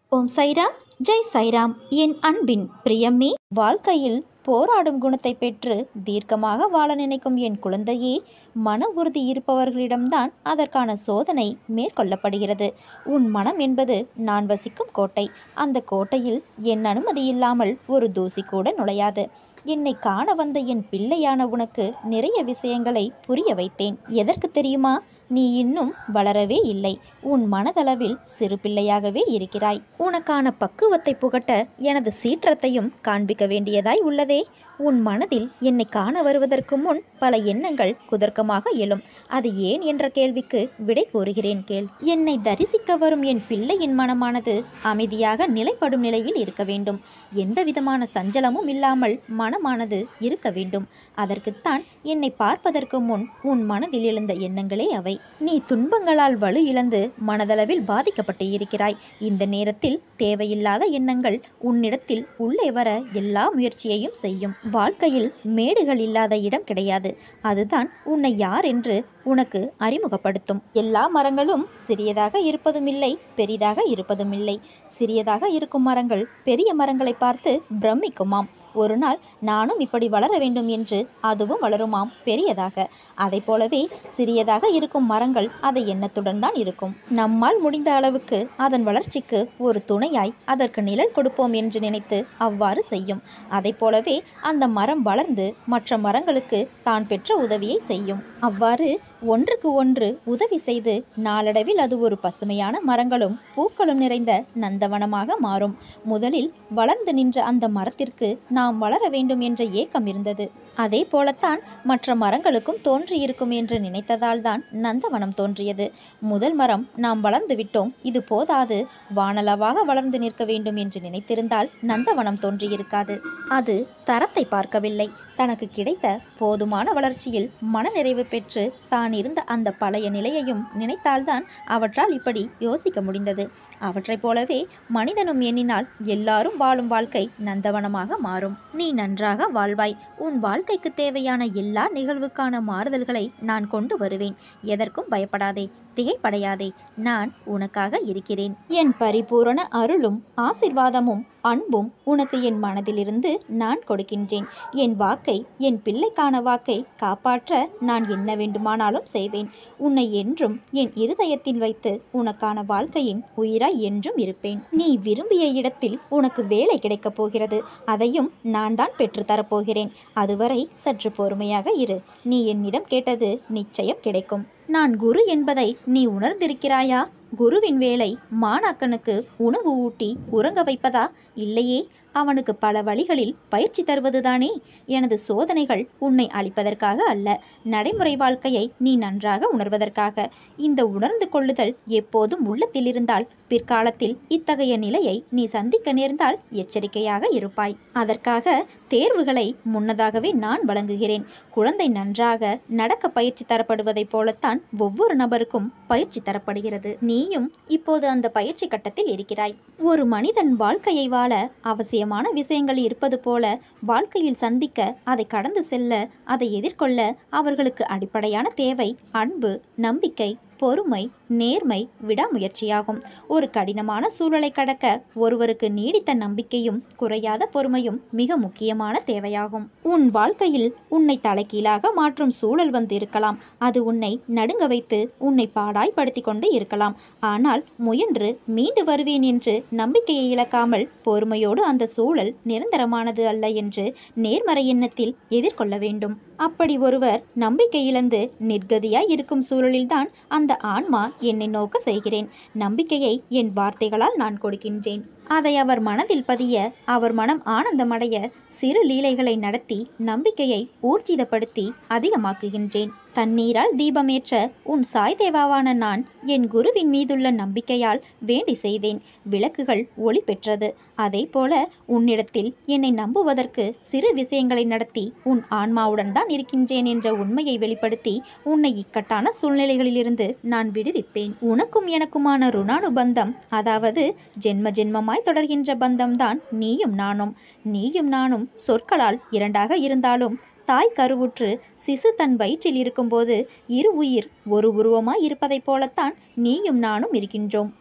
ஓம் சைராம் ஜெய் சைராம் என் அன்பின் பிரியமே வாழ்க்கையில் போராடும் குணத்தை பெற்று தீர்க்கமாக வாழ நினைக்கும் என் குழந்தையே மன உறுதி இருப்பவர்களிடம்தான் அதற்கான சோதனை மேற்கொள்ளப்படுகிறது உன் மனம் என்பது நான் வசிக்கும் கோட்டை அந்த கோட்டையில் என் அனுமதி இல்லாமல் ஒரு தூசி கூட நுழையாது என்னை காண வந்த என் பிள்ளையான உனக்கு நிறைய விஷயங்களை புரிய வைத்தேன் எதற்கு தெரியுமா நீ இன்னும் வளரவே இல்லை உன் மனதளவில் சிறு பிள்ளையாகவே இருக்கிறாய் உனக்கான பக்குவத்தை புகட்ட எனது சீற்றத்தையும் காண்பிக்க வேண்டியதாய் உள்ளதே உன் மனதில் என்னை காண வருவதற்கு முன் பல எண்ணங்கள் குதர்க்கமாக எழும் அது ஏன் என்ற கேள்விக்கு விடை கூறுகிறேன் கேள் என்னை தரிசிக்க வரும் என் பிள்ளையின் மனமானது அமைதியாக நிலைப்படும் நிலையில் இருக்க வேண்டும் எந்த விதமான சஞ்சலமும் இல்லாமல் மனமானது இருக்க வேண்டும் அதற்குத்தான் என்னை பார்ப்பதற்கு முன் உன் மனதில் எழுந்த எண்ணங்களே அவை நீ துன்பங்களால் வலு இழந்து மனதளவில் பாதிக்கப்பட்டு இருக்கிறாய் இந்த நேரத்தில் தேவையில்லாத எண்ணங்கள் உன்னிடத்தில் உள்ளே வர எல்லா முயற்சியையும் செய்யும் வாழ்க்கையில் மேடுகள் இல்லாத இடம் கிடையாது அதுதான் உன்னை யார் என்று உனக்கு அறிமுகப்படுத்தும் எல்லா மரங்களும் சிறியதாக இருப்பதும் இல்லை பெரிதாக இருப்பதும் இல்லை சிறியதாக இருக்கும் மரங்கள் பெரிய மரங்களை பார்த்து பிரமிக்குமாம் ஒரு நாள் நானும் இப்படி வளர வேண்டும் என்று அதுவும் வளருமாம் பெரியதாக அதை போலவே சிறியதாக இருக்கும் மரங்கள் அதை எண்ணத்துடன் தான் இருக்கும் நம்மால் முடிந்த அளவுக்கு அதன் வளர்ச்சிக்கு ஒரு துணையாய் அதற்கு நிழல் கொடுப்போம் என்று நினைத்து அவ்வாறு செய்யும் அதை போலவே அந்த மரம் வளர்ந்து மற்ற மரங்களுக்கு தான் பெற்ற உதவியை செய்யும் அவ்வாறு ஒன்றுக்கு ஒன்று உதவி செய்து நாளடைவில் அது ஒரு பசுமையான மரங்களும் பூக்களும் நிறைந்த நந்தவனமாக மாறும் முதலில் வளர்ந்து நின்ற அந்த மரத்திற்கு நாம் வளர வேண்டும் என்ற ஏக்கம் இருந்தது அதே போலத்தான் மற்ற மரங்களுக்கும் தோன்றியிருக்கும் என்று நினைத்ததால் தான் நந்தவனம் தோன்றியது முதல் மரம் நாம் வளர்ந்து விட்டோம் இது போதாது வானளவாக வளர்ந்து நிற்க வேண்டும் என்று நினைத்திருந்தால் நந்தவனம் தோன்றியிருக்காது அது தரத்தை பார்க்கவில்லை தனக்கு கிடைத்த போதுமான வளர்ச்சியில் மனநிறைவு பெற்று தான் இருந்த அந்த பழைய நிலையையும் நினைத்தால்தான் அவற்றால் இப்படி யோசிக்க முடிந்தது அவற்றைப் போலவே மனிதனும் எண்ணினால் எல்லாரும் வாழும் வாழ்க்கை நந்தவனமாக மாறும் நீ நன்றாக வாழ்வாய் உன் வாழ்க்கைக்கு தேவையான எல்லா நிகழ்வுக்கான மாறுதல்களை நான் கொண்டு வருவேன் எதற்கும் பயப்படாதே திகைப்படையாதே நான் உனக்காக இருக்கிறேன் என் பரிபூரண அருளும் ஆசிர்வாதமும் அன்பும் உனக்கு என் மனதிலிருந்து நான் கொடுக்கின்றேன் என் வாக்கை என் பிள்ளைக்கான வாக்கை காப்பாற்ற நான் என்ன வேண்டுமானாலும் செய்வேன் உன்னை என்றும் என் இருதயத்தில் வைத்து உனக்கான வாழ்க்கையின் உயிராய் என்றும் இருப்பேன் நீ விரும்பிய இடத்தில் உனக்கு வேலை கிடைக்கப் போகிறது அதையும் நான் தான் பெற்றுத்தரப்போகிறேன் அதுவரை சற்று பொறுமையாக இரு நீ என்னிடம் கேட்டது நிச்சயம் கிடைக்கும் நான் குரு என்பதை நீ உணர்ந்திருக்கிறாயா குருவின் வேலை மாணாக்கனுக்கு உணவு ஊட்டி உறங்க வைப்பதா இல்லையே அவனுக்கு பல வழிகளில் பயிற்சி தருவதுதானே எனது சோதனைகள் உன்னை அளிப்பதற்காக அல்ல நடைமுறை வாழ்க்கையை நீ நன்றாக உணர்வதற்காக இந்த உணர்ந்து கொள்ளுதல் எப்போதும் உள்ளத்தில் இருந்தால் பிற்காலத்தில் இத்தகைய நிலையை நீ சந்திக்க நேர்ந்தால் எச்சரிக்கையாக இருப்பாய் அதற்காக தேர்வுகளை முன்னதாகவே நான் வழங்குகிறேன் குழந்தை நன்றாக நடக்க பயிற்சி தரப்படுவதைப் போலத்தான் ஒவ்வொரு நபருக்கும் பயிற்சி தரப்படுகிறது நீயும் இப்போது அந்த பயிற்சி கட்டத்தில் இருக்கிறாய் ஒரு மனிதன் வாழ்க்கையை வாழ அவசியமான விஷயங்கள் இருப்பது போல வாழ்க்கையில் சந்திக்க அதை கடந்து செல்ல அதை எதிர்கொள்ள அவர்களுக்கு அடிப்படையான தேவை அன்பு நம்பிக்கை பொறுமை நேர்மை விடாமுயற்சியாகும் ஒரு கடினமான சூழலை கடக்க ஒருவருக்கு நீடித்த நம்பிக்கையும் குறையாத பொறுமையும் மிக முக்கியமான தேவையாகும் உன் வாழ்க்கையில் உன்னை தலைகீழாக மாற்றும் சூழல் வந்து இருக்கலாம் அது உன்னை நடுங்க வைத்து உன்னை பாடாய்படுத்தி கொண்டு இருக்கலாம் ஆனால் முயன்று மீண்டு வருவேன் என்று நம்பிக்கையை இழக்காமல் பொறுமையோடு அந்த சூழல் நிரந்தரமானது அல்ல என்று நேர்மறை எண்ணத்தில் எதிர்கொள்ள வேண்டும் அப்படி ஒருவர் நம்பிக்கை இழந்து நிர்கதியாய் இருக்கும் சூழலில்தான் அந்த ஆன்மா என்னை நோக்க செய்கிறேன் நம்பிக்கையை என் வார்த்தைகளால் நான் கொடுக்கின்றேன் அதை அவர் மனதில் பதிய அவர் மனம் ஆனந்தமடைய சிறு லீலைகளை நடத்தி நம்பிக்கையை ஊர்ஜிதப்படுத்தி அதிகமாக்குகின்றேன் தண்ணீரால் தீபமேற்ற உன் சாய் தேவாவான நான் என் குருவின் மீதுள்ள நம்பிக்கையால் வேண்டி செய்தேன் விளக்குகள் ஒளி பெற்றது அதே போல உன்னிடத்தில் என்னை நம்புவதற்கு சிறு விஷயங்களை நடத்தி உன் ஆன்மாவுடன் தான் இருக்கின்றேன் என்ற உண்மையை வெளிப்படுத்தி உன்னை இக்கட்டான சூழ்நிலைகளிலிருந்து நான் விடுவிப்பேன் உனக்கும் எனக்குமான ருணானுபந்தம் அதாவது ஜென்ம ஜென்மமாய் தொடர்கின்ற பந்தம்தான் நீயும் நானும் நீயும் நானும் சொற்களால் இரண்டாக இருந்தாலும் தாய் கருவுற்று சிசு தன் வயிற்றில் இருக்கும்போது இரு உயிர் ஒரு உருவமாய் இருப்பதைப் போலத்தான் நீயும் நானும் இருக்கின்றோம்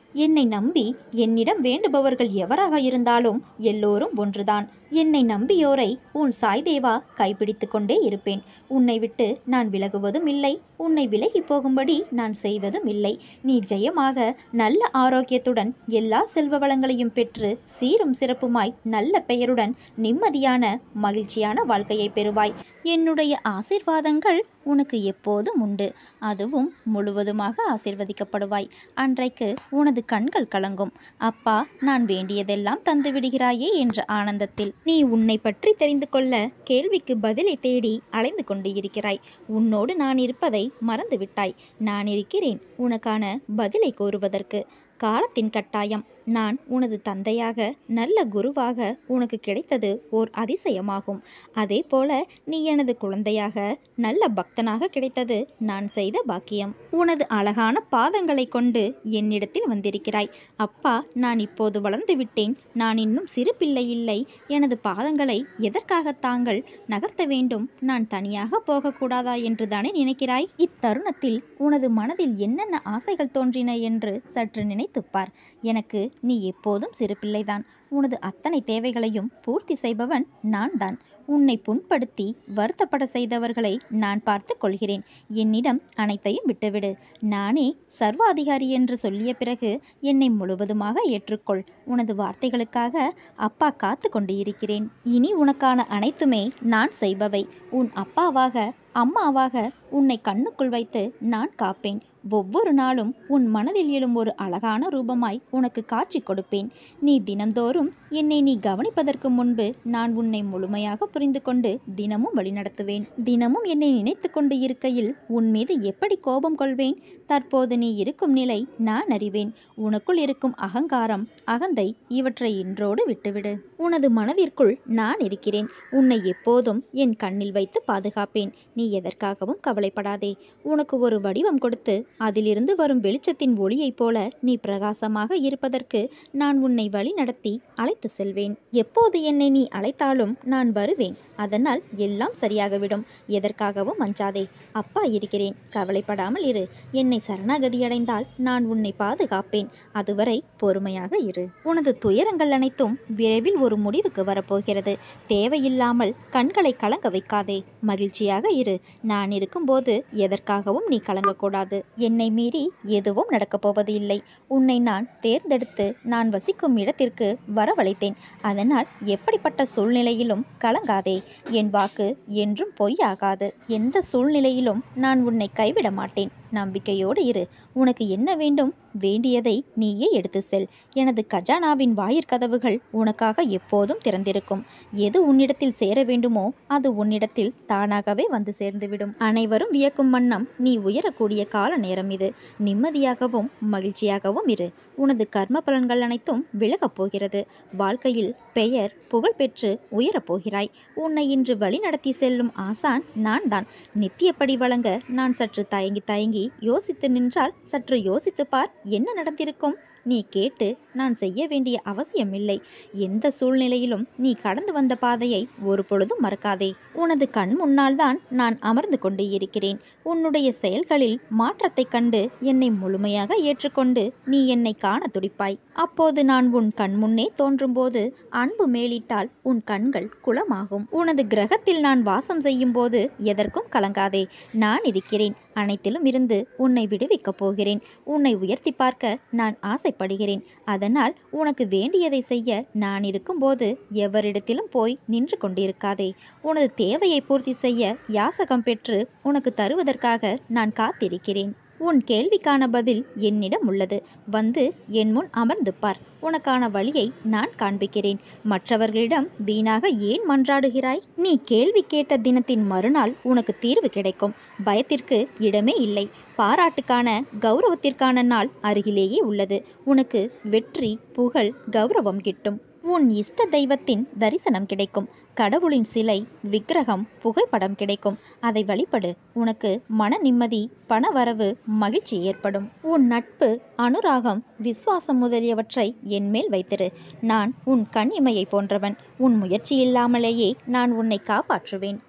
என்னை நம்பி என்னிடம் வேண்டுபவர்கள் எவராக இருந்தாலும் எல்லோரும் ஒன்றுதான் என்னை நம்பியோரை உன் சாய்தேவா கைப்பிடித்து கொண்டே இருப்பேன் உன்னை விட்டு நான் விலகுவதும் இல்லை உன்னை விலகி போகும்படி நான் செய்வதும் இல்லை நீ ஜெயமாக நல்ல ஆரோக்கியத்துடன் எல்லா செல்வ வளங்களையும் பெற்று சீரும் சிறப்புமாய் நல்ல பெயருடன் நிம்மதியான மகிழ்ச்சியான வாழ்க்கையை பெறுவாய் என்னுடைய ஆசிர்வாதங்கள் உனக்கு எப்போதும் உண்டு அதுவும் முழுவதுமாக ஆசிர்வதிக்கப்படுவாய் அன்றைக்கு உனது கண்கள் கலங்கும் அப்பா நான் வேண்டியதெல்லாம் தந்து விடுகிறாயே என்ற ஆனந்தத்தில் நீ உன்னை பற்றி தெரிந்து கொள்ள கேள்விக்கு பதிலை தேடி அலைந்து கொண்டு இருக்கிறாய் உன்னோடு நான் இருப்பதை மறந்துவிட்டாய் நான் இருக்கிறேன் உனக்கான பதிலை கோருவதற்கு காலத்தின் கட்டாயம் நான் உனது தந்தையாக நல்ல குருவாக உனக்கு கிடைத்தது ஓர் அதிசயமாகும் அதே போல நீ எனது குழந்தையாக நல்ல பக்தனாக கிடைத்தது நான் செய்த பாக்கியம் உனது அழகான பாதங்களை கொண்டு என்னிடத்தில் வந்திருக்கிறாய் அப்பா நான் இப்போது வளர்ந்து விட்டேன் நான் இன்னும் சிறு பிள்ளை இல்லை எனது பாதங்களை எதற்காக தாங்கள் நகர்த்த வேண்டும் நான் தனியாக போகக்கூடாதா என்று தானே நினைக்கிறாய் இத்தருணத்தில் உனது மனதில் என்னென்ன ஆசைகள் தோன்றின என்று சற்று நினைத்துப் பார் எனக்கு நீ எப்போதும் சிறு பிள்ளைதான் உனது அத்தனை தேவைகளையும் பூர்த்தி செய்பவன் நான் தான் உன்னை புண்படுத்தி வருத்தப்பட செய்தவர்களை நான் பார்த்து கொள்கிறேன் என்னிடம் அனைத்தையும் விட்டுவிடு நானே சர்வாதிகாரி என்று சொல்லிய பிறகு என்னை முழுவதுமாக ஏற்றுக்கொள் உனது வார்த்தைகளுக்காக அப்பா காத்து கொண்டு இருக்கிறேன் இனி உனக்கான அனைத்துமே நான் செய்பவை உன் அப்பாவாக அம்மாவாக உன்னை கண்ணுக்குள் வைத்து நான் காப்பேன் ஒவ்வொரு நாளும் உன் மனதில் எழும் ஒரு அழகான ரூபமாய் உனக்கு காட்சி கொடுப்பேன் நீ தினந்தோறும் என்னை நீ கவனிப்பதற்கு முன்பு நான் உன்னை முழுமையாக புரிந்து கொண்டு தினமும் வழிநடத்துவேன் தினமும் என்னை நினைத்து கொண்டு இருக்கையில் உன் மீது எப்படி கோபம் கொள்வேன் தற்போது நீ இருக்கும் நிலை நான் அறிவேன் உனக்குள் இருக்கும் அகங்காரம் அகந்தை இவற்றை இன்றோடு விட்டுவிடு உனது மனதிற்குள் நான் இருக்கிறேன் உன்னை எப்போதும் என் கண்ணில் வைத்து பாதுகாப்பேன் நீ எதற்காகவும் கவலைப்படாதே உனக்கு ஒரு வடிவம் கொடுத்து அதிலிருந்து வரும் வெளிச்சத்தின் ஒளியைப் போல நீ பிரகாசமாக இருப்பதற்கு நான் உன்னை வழி நடத்தி அழைத்து செல்வேன் எப்போது என்னை நீ அழைத்தாலும் நான் வருவேன் அதனால் எல்லாம் சரியாகவிடும் எதற்காகவும் அஞ்சாதே அப்பா இருக்கிறேன் கவலைப்படாமல் இரு என்னை சரணாகதி அடைந்தால் நான் உன்னை பாதுகாப்பேன் அதுவரை பொறுமையாக இரு உனது துயரங்கள் அனைத்தும் விரைவில் ஒரு முடிவுக்கு வரப்போகிறது தேவையில்லாமல் கண்களை கலங்க வைக்காதே மகிழ்ச்சியாக இரு நான் இருக்கும்போது எதற்காகவும் நீ கலங்கக்கூடாது என்னை மீறி எதுவும் நடக்கப் போவது இல்லை உன்னை நான் தேர்ந்தெடுத்து நான் வசிக்கும் இடத்திற்கு வரவழைத்தேன் அதனால் எப்படிப்பட்ட சூழ்நிலையிலும் கலங்காதே என் வாக்கு என்றும் பொய்யாகாது எந்த சூழ்நிலையிலும் நான் உன்னை கைவிட மாட்டேன் நம்பிக்கையோடு இரு உனக்கு என்ன வேண்டும் வேண்டியதை நீயே எடுத்து செல் எனது கஜானாவின் வாயிற்கதவுகள் உனக்காக எப்போதும் திறந்திருக்கும் எது உன்னிடத்தில் சேர வேண்டுமோ அது உன்னிடத்தில் தானாகவே வந்து சேர்ந்துவிடும் அனைவரும் வியக்கும் வண்ணம் நீ உயரக்கூடிய கால நேரம் இது நிம்மதியாகவும் மகிழ்ச்சியாகவும் இரு உனது கர்ம பலன்கள் அனைத்தும் விலகப் போகிறது வாழ்க்கையில் பெயர் புகழ் பெற்று உயரப் போகிறாய் உன்னை இன்று வழி நடத்தி செல்லும் ஆசான் நான் தான் நித்தியப்படி வழங்க நான் சற்று தயங்கி தயங்கி யோசித்து நின்றால் சற்று யோசித்து பார் என்ன நடந்திருக்கும் நீ கேட்டு நான் செய்ய வேண்டிய அவசியமில்லை எந்த சூழ்நிலையிலும் நீ கடந்து வந்த பாதையை ஒரு பொழுதும் மறக்காதே உனது கண் முன்னால் தான் நான் அமர்ந்து கொண்டு இருக்கிறேன் உன்னுடைய செயல்களில் மாற்றத்தைக் கண்டு என்னை முழுமையாக ஏற்றுக்கொண்டு நீ என்னை காண துடிப்பாய் அப்போது நான் உன் கண் முன்னே தோன்றும்போது அன்பு மேலிட்டால் உன் கண்கள் குளமாகும் உனது கிரகத்தில் நான் வாசம் செய்யும் போது எதற்கும் கலங்காதே நான் இருக்கிறேன் அனைத்திலும் இருந்து உன்னை விடுவிக்கப் போகிறேன் உன்னை உயர்த்தி பார்க்க நான் ஆசைப்படுகிறேன் அதனால் உனக்கு வேண்டியதை செய்ய நான் இருக்கும்போது எவரிடத்திலும் போய் நின்று கொண்டிருக்காதே உனது தேவையை பூர்த்தி செய்ய யாசகம் பெற்று உனக்கு தருவதற்காக நான் காத்திருக்கிறேன் உன் கேள்விக்கான பதில் என்னிடம் உள்ளது வந்து என் முன் அமர்ந்து பார் உனக்கான வழியை நான் காண்பிக்கிறேன் மற்றவர்களிடம் வீணாக ஏன் மன்றாடுகிறாய் நீ கேள்வி கேட்ட தினத்தின் மறுநாள் உனக்கு தீர்வு கிடைக்கும் பயத்திற்கு இடமே இல்லை பாராட்டுக்கான கௌரவத்திற்கான நாள் அருகிலேயே உள்ளது உனக்கு வெற்றி புகழ் கௌரவம் கிட்டும் உன் இஷ்ட தெய்வத்தின் தரிசனம் கிடைக்கும் கடவுளின் சிலை விக்கிரகம் புகைப்படம் கிடைக்கும் அதை வழிபடு உனக்கு மன நிம்மதி பணவரவு மகிழ்ச்சி ஏற்படும் உன் நட்பு அனுராகம் விசுவாசம் முதலியவற்றை என்மேல் வைத்திரு நான் உன் கண் இமையை போன்றவன் உன் முயற்சி இல்லாமலேயே நான் உன்னை காப்பாற்றுவேன்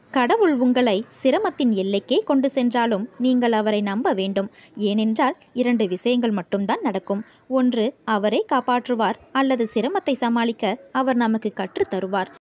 கடவுள் உங்களை சிரமத்தின் எல்லைக்கே கொண்டு சென்றாலும் நீங்கள் அவரை நம்ப வேண்டும் ஏனென்றால் இரண்டு விஷயங்கள் மட்டும்தான் நடக்கும் ஒன்று அவரை காப்பாற்றுவார் அல்லது சிரமத்தை சமாளிக்க அவர் நமக்கு கற்றுத் தருவார்